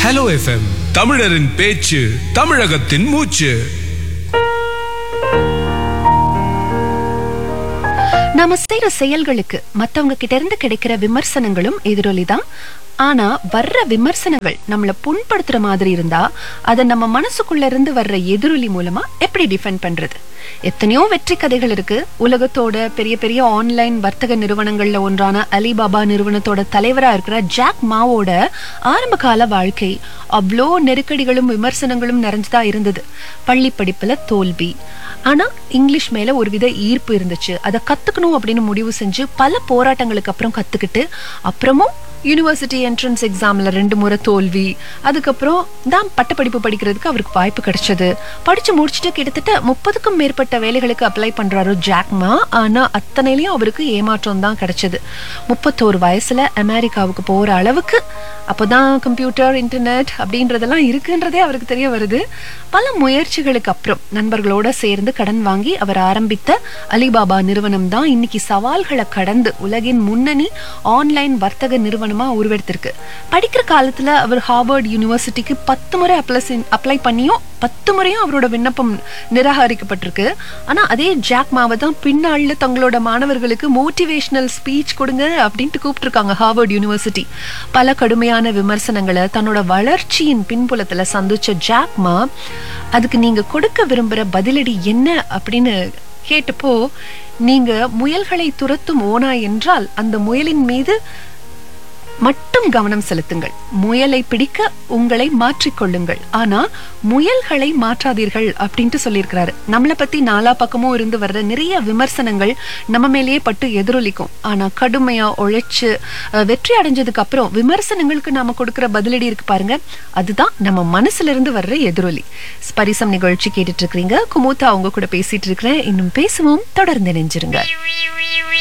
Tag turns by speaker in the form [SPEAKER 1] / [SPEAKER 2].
[SPEAKER 1] hello FM தமிழரின் பேச்சு தமிழகத்தின் மூச்சு
[SPEAKER 2] நாம செய்யற செயல்களுக்கு மத்தவங்க கிட்ட இருந்து கிடைக்கிற விமர்சனங்களும் எதிரொலிதான் ஆனா வர்ற விமர்சனங்கள் நம்மள புண்படுத்துற மாதிரி இருந்தா அதை நம்ம மனசுக்குள்ள இருந்து வர்ற எதிரொலி மூலமா எப்படி டிஃபெண்ட் பண்றது எத்தனையோ வெற்றி கதைகள் இருக்கு உலகத்தோட பெரிய பெரிய ஆன்லைன் வர்த்தக நிறுவனங்கள்ல ஒன்றான அலிபாபா நிறுவனத்தோட தலைவரா இருக்கிற ஜாக் மாவோட ஆரம்ப கால வாழ்க்கை அவ்வளோ நெருக்கடிகளும் விமர்சனங்களும் நிறைஞ்சதா இருந்தது பள்ளி படிப்புல தோல்வி ஆனா இங்கிலீஷ் மேல ஒரு வித ஈர்ப்பு இருந்துச்சு அதை கத்துக்கணும் அப்படின்னு முடிவு செஞ்சு பல போராட்டங்களுக்கு அப்புறம் கத்துக்கிட்டு அப்புறமும் யூனிவர்சிட்டி என்ட்ரன்ஸ் எக்ஸாம்ல ரெண்டு முறை தோல்வி அதுக்கப்புறம் தான் பட்டப்படிப்பு படிக்கிறதுக்கு அவருக்கு வாய்ப்பு கிடைச்சது படிச்சு முடிச்சுட்டு கிட்டத்தட்ட முப்பதுக்கும் மேற்பட்ட வேலைகளுக்கு அப்ளை பண்றாரு ஜாக்மா ஆனா அத்தனையிலயும் அவருக்கு ஏமாற்றம் தான் கிடைச்சது முப்பத்தோரு வயசுல அமெரிக்காவுக்கு போற அளவுக்கு அப்போதான் கம்ப்யூட்டர் இன்டர்நெட் அப்படின்றதெல்லாம் இருக்குன்றதே அவருக்கு தெரிய வருது பல முயற்சிகளுக்கு அப்புறம் நண்பர்களோட சேர்ந்து கடன் வாங்கி அவர் ஆரம்பித்த அலிபாபா நிறுவனம் தான் இன்னைக்கு சவால்களை கடந்து உலகின் முன்னணி ஆன்லைன் வர்த்தக நிறுவனமா உருவெடுத்திருக்கு படிக்கிற காலத்துல அவர் ஹார்வர்ட் யூனிவர்சிட்டிக்கு பத்து முறை அப்ளை அப்ளை பண்ணியும் பத்து முறையும் அவரோட விண்ணப்பம் நிராகரிக்கப்பட்டிருக்கு ஆனா அதே ஜாக் மாவை தான் பின்னாள்ல தங்களோட மாணவர்களுக்கு மோட்டிவேஷனல் ஸ்பீச் கொடுங்க அப்படின்ட்டு கூப்பிட்டுருக்காங்க ஹார்வர்ட் யூனிவர்சிட்டி பல கடுமையான விமர்சனங்களை தன்னோட வளர்ச்சியின் பின்புலத்துல சந்திச்ச ஜாக் மா அதுக்கு நீங்க கொடுக்க விரும்புற பதிலடி என்ன அப்படின்னு கேட்டப்போ நீங்க முயல்களை துரத்தும் ஓனாய் என்றால் அந்த முயலின் மீது மட்டும் கவனம் செலுத்துங்கள் முயலை பிடிக்க உங்களை மாற்றிக்கொள்ளுங்கள் ஆனா முயல்களை மாற்றாதீர்கள் அப்படின்ட்டு சொல்லியிருக்கிறாரு நம்மளை பத்தி நாலா பக்கமும் இருந்து வர்ற நிறைய விமர்சனங்கள் நம்ம மேலேயே பட்டு எதிரொலிக்கும் ஆனா கடுமையா உழைச்சு அஹ், வெற்றி அடைஞ்சதுக்கு அப்புறம் விமர்சனங்களுக்கு நாம கொடுக்கிற பதிலடி இருக்கு பாருங்க அதுதான் நம்ம மனசுல இருந்து வர்ற எதிரொலி ஸ்பரிசம் நிகழ்ச்சி கேட்டுட்டு இருக்கிறீங்க குமுத்தா அவங்க கூட பேசிட்டு இருக்கிறேன் இன்னும் பேசுவோம் தொடர்ந்து நெஞ்சிருங்க